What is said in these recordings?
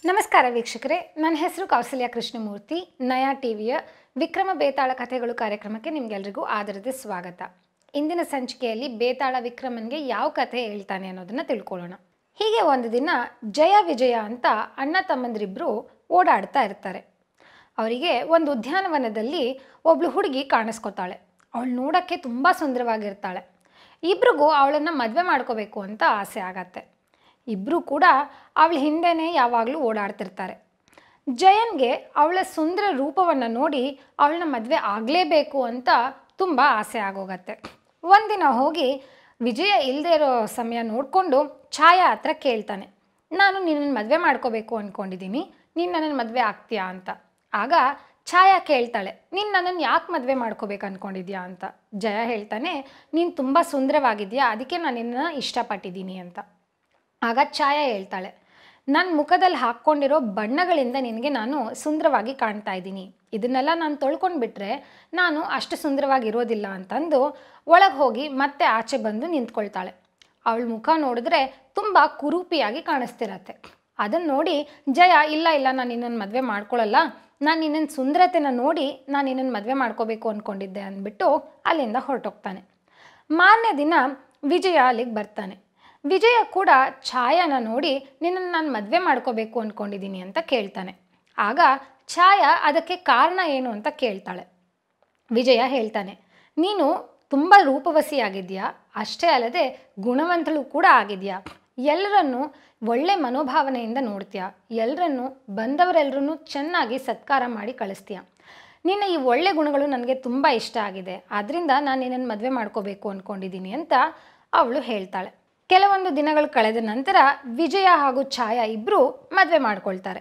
ನಮಸ್ಕಾರ ವೀಕ್ಷಕರೇ ನನ್ನ ಹೆಸರು ಕೌಸಲ್ಯ ಕೃಷ್ಣಮೂರ್ತಿ ನಯಾ ಟಿವಿಯ ವಿಕ್ರಮ ಬೇತಾಳ ಕಥೆಗಳು ಕಾರ್ಯಕ್ರಮಕ್ಕೆ ನಿಮಗೆಲ್ರಿಗೂ ಆದರದ ಸ್ವಾಗತ ಇಂದಿನ ಸಂಚಿಕೆಯಲ್ಲಿ ಬೇತಾಳ ವಿಕ್ರಮನ್ಗೆ ಯಾವ ಕಥೆ ಹೇಳ್ತಾನೆ ಅನ್ನೋದನ್ನ ತಿಳ್ಕೊಳ್ಳೋಣ ಹೀಗೆ ಒಂದು ದಿನ ಜಯ ವಿಜಯ ಅಂತ ಅಣ್ಣ ತಮ್ಮಂದಿರಿಬ್ಬರು ಓಡಾಡ್ತಾ ಇರ್ತಾರೆ ಅವರಿಗೆ ಒಂದು ಉದ್ಯಾನವನದಲ್ಲಿ ಒಬ್ಳು ಹುಡುಗಿ ಕಾಣಿಸ್ಕೊತಾಳೆ ಅವಳು ನೋಡೋಕ್ಕೆ ತುಂಬ ಸುಂದರವಾಗಿರ್ತಾಳೆ ಇಬ್ರಿಗೂ ಅವಳನ್ನು ಮದುವೆ ಮಾಡ್ಕೋಬೇಕು ಅಂತ ಆಸೆ ಆಗತ್ತೆ ಇಬ್ಬರು ಕೂಡ ಅವಳ ಹಿಂದೆನೇ ಯಾವಾಗಲೂ ಓಡಾಡ್ತಿರ್ತಾರೆ ಜಯನ್ಗೆ ಅವಳ ಸುಂದರ ರೂಪವನ್ನು ನೋಡಿ ಅವಳನ್ನ ಮದುವೆ ಆಗಲೇಬೇಕು ಅಂತ ತುಂಬ ಆಸೆ ಆಗೋಗತ್ತೆ ಒಂದಿನ ಹೋಗಿ ವಿಜಯ ಇಲ್ಲದೆ ಇರೋ ಸಮಯ ನೋಡಿಕೊಂಡು ಛಾಯಾ ಹತ್ರ ಕೇಳ್ತಾನೆ ನಾನು ನಿನ್ನನ್ನು ಮದುವೆ ಮಾಡ್ಕೋಬೇಕು ಅಂದ್ಕೊಂಡಿದ್ದೀನಿ ನೀನು ನನ್ನನ್ನು ಮದುವೆ ಆಗ್ತೀಯಾ ಅಂತ ಆಗ ಛಾಯಾ ಕೇಳ್ತಾಳೆ ನೀನು ನನ್ನನ್ನು ಯಾಕೆ ಮದುವೆ ಮಾಡ್ಕೋಬೇಕು ಅಂದ್ಕೊಂಡಿದ್ಯಾ ಅಂತ ಜಯ ಹೇಳ್ತಾನೆ ನೀನು ತುಂಬ ಸುಂದರವಾಗಿದ್ಯಾ ಅದಕ್ಕೆ ನಾನು ನಿನ್ನನ್ನು ಇಷ್ಟಪಟ್ಟಿದ್ದೀನಿ ಅಂತ ಆಗ ಛಾಯಾ ಹೇಳ್ತಾಳೆ ನನ್ನ ಮುಖದಲ್ಲಿ ಹಾಕ್ಕೊಂಡಿರೋ ಬಣ್ಣಗಳಿಂದ ನಿನಗೆ ನಾನು ಸುಂದರವಾಗಿ ಕಾಣ್ತಾ ಇದ್ದೀನಿ ಇದನ್ನೆಲ್ಲ ನಾನು ತೊಳ್ಕೊಂಡು ಬಿಟ್ರೆ ನಾನು ಅಷ್ಟು ಸುಂದರವಾಗಿರೋದಿಲ್ಲ ಅಂತಂದು ಒಳಗೆ ಹೋಗಿ ಮತ್ತೆ ಆಚೆ ಬಂದು ನಿಂತ್ಕೊಳ್ತಾಳೆ ಅವಳ ಮುಖ ನೋಡಿದ್ರೆ ತುಂಬ ಕುರೂಪಿಯಾಗಿ ಕಾಣಿಸ್ತಿರತ್ತೆ ಅದನ್ನು ನೋಡಿ ಜಯ ಇಲ್ಲ ಇಲ್ಲ ನಾನು ನಿನ್ನನ್ನು ಮದುವೆ ಮಾಡ್ಕೊಳ್ಳಲ್ಲ ನಾನು ನಿನ್ನನ್ನು ಸುಂದರತೆನ ನೋಡಿ ನಾನು ನಿನ್ನನ್ನು ಮದುವೆ ಮಾಡ್ಕೋಬೇಕು ಅಂದ್ಕೊಂಡಿದ್ದೆ ಅಂದ್ಬಿಟ್ಟು ಅಲ್ಲಿಂದ ಹೊರಟೋಗ್ತಾನೆ ಮಾರನೇ ದಿನ ವಿಜಯ ಅಲ್ಲಿಗೆ ಬರ್ತಾನೆ ವಿಜಯ ಕೂಡ ಛಾಯಾನ ನೋಡಿ ನಿನ್ನನ್ನು ನಾನು ಮದುವೆ ಮಾಡ್ಕೋಬೇಕು ಅಂದ್ಕೊಂಡಿದ್ದೀನಿ ಅಂತ ಕೇಳ್ತಾನೆ ಆಗ ಛಾಯಾ ಅದಕ್ಕೆ ಕಾರಣ ಏನು ಅಂತ ಕೇಳ್ತಾಳೆ ವಿಜಯ ಹೇಳ್ತಾನೆ ನೀನು ತುಂಬ ರೂಪವಸಿಯಾಗಿದ್ಯಾ ಅಷ್ಟೇ ಅಲ್ಲದೆ ಗುಣವಂತಳು ಕೂಡ ಆಗಿದೆಯಾ ಎಲ್ಲರನ್ನೂ ಒಳ್ಳೆ ಮನೋಭಾವನೆಯಿಂದ ನೋಡ್ತೀಯ ಎಲ್ಲರನ್ನೂ ಬಂದವರೆಲ್ಲರನ್ನೂ ಚೆನ್ನಾಗಿ ಸತ್ಕಾರ ಮಾಡಿ ಕಳಿಸ್ತೀಯ ನಿನ್ನ ಈ ಒಳ್ಳೆ ಗುಣಗಳು ನನಗೆ ತುಂಬ ಇಷ್ಟ ಆಗಿದೆ ಆದ್ದರಿಂದ ನಾನು ನಿನ್ನನ್ನು ಮದುವೆ ಮಾಡ್ಕೋಬೇಕು ಅಂದ್ಕೊಂಡಿದ್ದೀನಿ ಅಂತ ಅವಳು ಹೇಳ್ತಾಳೆ ಕೆಲವೊಂದು ದಿನಗಳು ಕಳೆದ ನಂತರ ವಿಜಯ ಹಾಗೂ ಛಾಯಾ ಇಬ್ಬರು ಮದುವೆ ಮಾಡ್ಕೊಳ್ತಾರೆ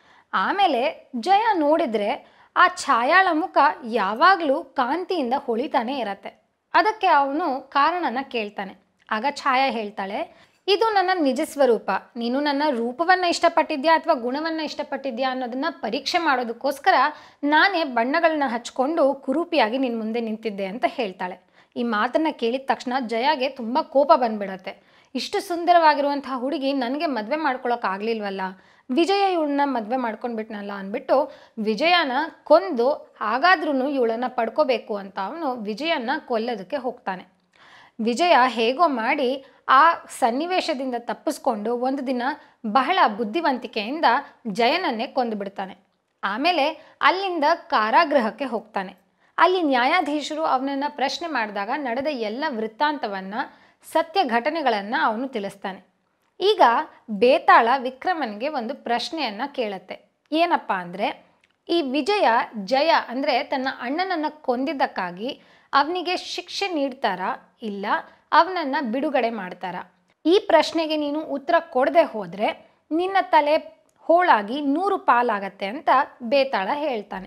ಆಮೇಲೆ ಜಯ ನೋಡಿದರೆ ಆ ಛಾಯಾಳ ಮುಖ ಯಾವಾಗಲೂ ಕಾಂತಿಯಿಂದ ಹೊಳಿತಾನೆ ಇರತ್ತೆ ಅದಕ್ಕೆ ಅವನು ಕಾರಣನ ಕೇಳ್ತಾನೆ ಆಗ ಛಾಯಾ ಹೇಳ್ತಾಳೆ ಇದು ನನ್ನ ನಿಜ ಸ್ವರೂಪ ನೀನು ನನ್ನ ರೂಪವನ್ನು ಇಷ್ಟಪಟ್ಟಿದ್ಯಾ ಅಥವಾ ಗುಣವನ್ನು ಇಷ್ಟಪಟ್ಟಿದ್ಯಾ ಅನ್ನೋದನ್ನ ಪರೀಕ್ಷೆ ಮಾಡೋದಕ್ಕೋಸ್ಕರ ನಾನೇ ಬಣ್ಣಗಳನ್ನ ಹಚ್ಕೊಂಡು ಕುರೂಪಿಯಾಗಿ ನಿನ್ನ ಮುಂದೆ ನಿಂತಿದ್ದೆ ಅಂತ ಹೇಳ್ತಾಳೆ ಈ ಮಾತನ್ನ ಕೇಳಿದ ತಕ್ಷಣ ಜಯಾಗೆ ತುಂಬ ಕೋಪ ಬಂದ್ಬಿಡತ್ತೆ ಇಷ್ಟು ಸುಂದರವಾಗಿರುವಂತಹ ಹುಡುಗಿ ನನಗೆ ಮದುವೆ ಮಾಡ್ಕೊಳಕ್ಕಾಗಲಿಲ್ವಲ್ಲ ವಿಜಯ ಇವಳನ್ನ ಮದುವೆ ಮಾಡ್ಕೊಂಡ್ಬಿಟ್ನಲ್ಲ ಅಂದ್ಬಿಟ್ಟು ವಿಜಯನ ಕೊಂದು ಹಾಗಾದ್ರೂ ಇವಳನ್ನ ಪಡ್ಕೋಬೇಕು ಅಂತ ಅವನು ವಿಜಯನ ಕೊಲ್ಲೋದಕ್ಕೆ ಹೋಗ್ತಾನೆ ವಿಜಯ ಹೇಗೋ ಮಾಡಿ ಆ ಸನ್ನಿವೇಶದಿಂದ ತಪ್ಪಿಸ್ಕೊಂಡು ಒಂದು ದಿನ ಬಹಳ ಬುದ್ಧಿವಂತಿಕೆಯಿಂದ ಜಯನನ್ನೇ ಕೊಂದು ಬಿಡ್ತಾನೆ ಆಮೇಲೆ ಅಲ್ಲಿಂದ ಕಾರಾಗೃಹಕ್ಕೆ ಹೋಗ್ತಾನೆ ಅಲ್ಲಿ ನ್ಯಾಯಾಧೀಶರು ಅವನನ್ನು ಪ್ರಶ್ನೆ ಮಾಡಿದಾಗ ನಡೆದ ಎಲ್ಲ ವೃತ್ತಾಂತವನ್ನು ಸತ್ಯ ಘಟನೆಗಳನ್ನು ಅವನು ತಿಳಿಸ್ತಾನೆ ಈಗ ಬೇತಾಳ ವಿಕ್ರಮನ್ಗೆ ಒಂದು ಪ್ರಶ್ನೆಯನ್ನು ಕೇಳುತ್ತೆ ಏನಪ್ಪ ಅಂದರೆ ಈ ವಿಜಯ ಜಯ ಅಂದರೆ ತನ್ನ ಅಣ್ಣನನ್ನು ಕೊಂದಿದ್ದಕ್ಕಾಗಿ ಅವನಿಗೆ ಶಿಕ್ಷೆ ನೀಡ್ತಾರಾ ಇಲ್ಲ ಅವನನ್ನು ಬಿಡುಗಡೆ ಮಾಡ್ತಾರಾ ಈ ಪ್ರಶ್ನೆಗೆ ನೀನು ಉತ್ತರ ಕೊಡದೆ ಹೋದರೆ ನಿನ್ನ ತಲೆ ಹೋಳಾಗಿ ನೂರು ಪಾಲಾಗತ್ತೆ ಅಂತ ಬೇತಾಳ ಹೇಳ್ತಾನೆ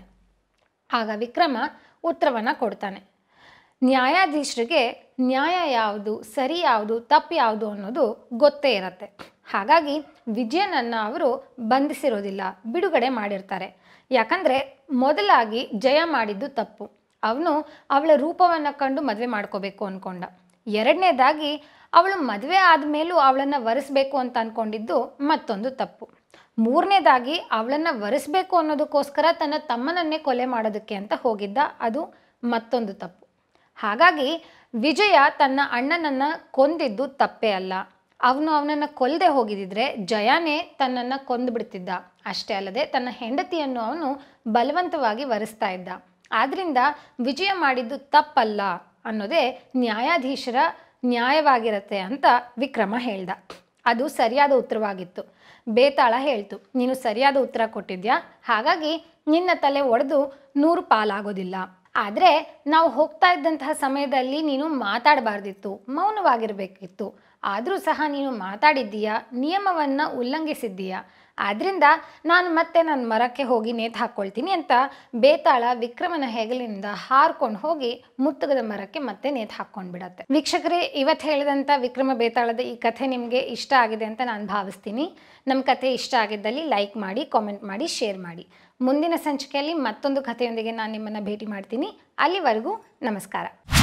ಆಗ ವಿಕ್ರಮ ಉತ್ತರವನ್ನು ಕೊಡ್ತಾನೆ ನ್ಯಾಯಾಧೀಶರಿಗೆ ನ್ಯಾಯ ಯಾವುದು ಸರಿ ಯಾವುದು ತಪ್ಪು ಯಾವುದು ಅನ್ನೋದು ಗೊತ್ತೇ ಇರತ್ತೆ ಹಾಗಾಗಿ ವಿಜಯನನ್ನು ಅವರು ಬಂಧಿಸಿರೋದಿಲ್ಲ ಬಿಡುಗಡೆ ಮಾಡಿರ್ತಾರೆ ಯಾಕಂದರೆ ಮೊದಲಾಗಿ ಜಯ ಮಾಡಿದ್ದು ತಪ್ಪು ಅವನು ಅವಳ ರೂಪವನ್ನು ಕಂಡು ಮದುವೆ ಮಾಡ್ಕೋಬೇಕು ಅಂದ್ಕೊಂಡ ಎರಡನೇದಾಗಿ ಅವಳು ಮದುವೆ ಆದಮೇಲೂ ಅವಳನ್ನು ವರೆಸ್ಬೇಕು ಅಂತ ಅಂದ್ಕೊಂಡಿದ್ದು ಮತ್ತೊಂದು ತಪ್ಪು ಮೂರನೇದಾಗಿ ಅವಳನ್ನು ವರೆಸ್ಬೇಕು ಅನ್ನೋದಕ್ಕೋಸ್ಕರ ತನ್ನ ತಮ್ಮನನ್ನೇ ಕೊಲೆ ಮಾಡೋದಕ್ಕೆ ಅಂತ ಹೋಗಿದ್ದ ಅದು ಮತ್ತೊಂದು ತಪ್ಪು ಹಾಗಾಗಿ ವಿಜಯ ತನ್ನ ಅಣ್ಣನನ್ನು ಕೊಂದಿದ್ದು ತಪ್ಪೇ ಅಲ್ಲ ಅವನು ಅವನನ್ನು ಕೊಲ್ಲದೆ ಹೋಗಿದ್ದಿದ್ರೆ ಜಯಾನೇ ತನ್ನನ್ನು ಕೊಂದು ಬಿಡ್ತಿದ್ದ ಅಷ್ಟೇ ಅಲ್ಲದೆ ತನ್ನ ಹೆಂಡತಿಯನ್ನು ಅವನು ಬಲವಂತವಾಗಿ ವರೆಸ್ತಾ ಇದ್ದ ಆದ್ದರಿಂದ ವಿಜಯ ಮಾಡಿದ್ದು ತಪ್ಪಲ್ಲ ಅನ್ನೋದೇ ನ್ಯಾಯಾಧೀಶರ ನ್ಯಾಯವಾಗಿರತ್ತೆ ಅಂತ ವಿಕ್ರಮ ಹೇಳ್ದ ಅದು ಸರಿಯಾದ ಉತ್ತರವಾಗಿತ್ತು ಬೇತಾಳ ಹೇಳ್ತು ನೀನು ಸರಿಯಾದ ಉತ್ತರ ಕೊಟ್ಟಿದ್ಯಾ ಹಾಗಾಗಿ ನಿನ್ನ ತಲೆ ಒಡೆದು ನೂರು ಪಾಲಾಗೋದಿಲ್ಲ ಆದರೆ ನಾವು ಹೋಗ್ತಾ ಇದ್ದಂತಹ ಸಮಯದಲ್ಲಿ ನೀನು ಮಾತಾಡಬಾರ್ದಿತ್ತು ಮೌನವಾಗಿರಬೇಕಿತ್ತು ಆದರೂ ಸಹ ನೀನು ಮಾತಾಡಿದ್ದೀಯಾ ನಿಯಮವನ್ನು ಉಲ್ಲಂಘಿಸಿದ್ದೀಯಾ ಆದ್ದರಿಂದ ನಾನು ಮತ್ತೆ ನನ್ನ ಮರಕ್ಕೆ ಹೋಗಿ ನೇತು ಹಾಕ್ಕೊಳ್ತೀನಿ ಅಂತ ಬೇತಾಳ ವಿಕ್ರಮನ ಹೆಗಲಿನಿಂದ ಹಾರ್ಕೊಂಡು ಹೋಗಿ ಮುತ್ತುಗದ ಮರಕ್ಕೆ ಮತ್ತೆ ನೇತು ಹಾಕ್ಕೊಂಡು ಬಿಡತ್ತೆ ವೀಕ್ಷಕರೇ ಇವತ್ತು ಹೇಳಿದಂಥ ವಿಕ್ರಮ ಬೇತಾಳದ ಈ ಕಥೆ ನಿಮಗೆ ಇಷ್ಟ ಆಗಿದೆ ಅಂತ ನಾನು ಭಾವಿಸ್ತೀನಿ ನಮ್ಮ ಕಥೆ ಇಷ್ಟ ಆಗಿದ್ದಲ್ಲಿ ಲೈಕ್ ಮಾಡಿ ಕಾಮೆಂಟ್ ಮಾಡಿ ಶೇರ್ ಮಾಡಿ ಮುಂದಿನ ಸಂಚಿಕೆಯಲ್ಲಿ ಮತ್ತೊಂದು ಕಥೆಯೊಂದಿಗೆ ನಾನು ನಿಮ್ಮನ್ನು ಭೇಟಿ ಮಾಡ್ತೀನಿ ಅಲ್ಲಿವರೆಗೂ ನಮಸ್ಕಾರ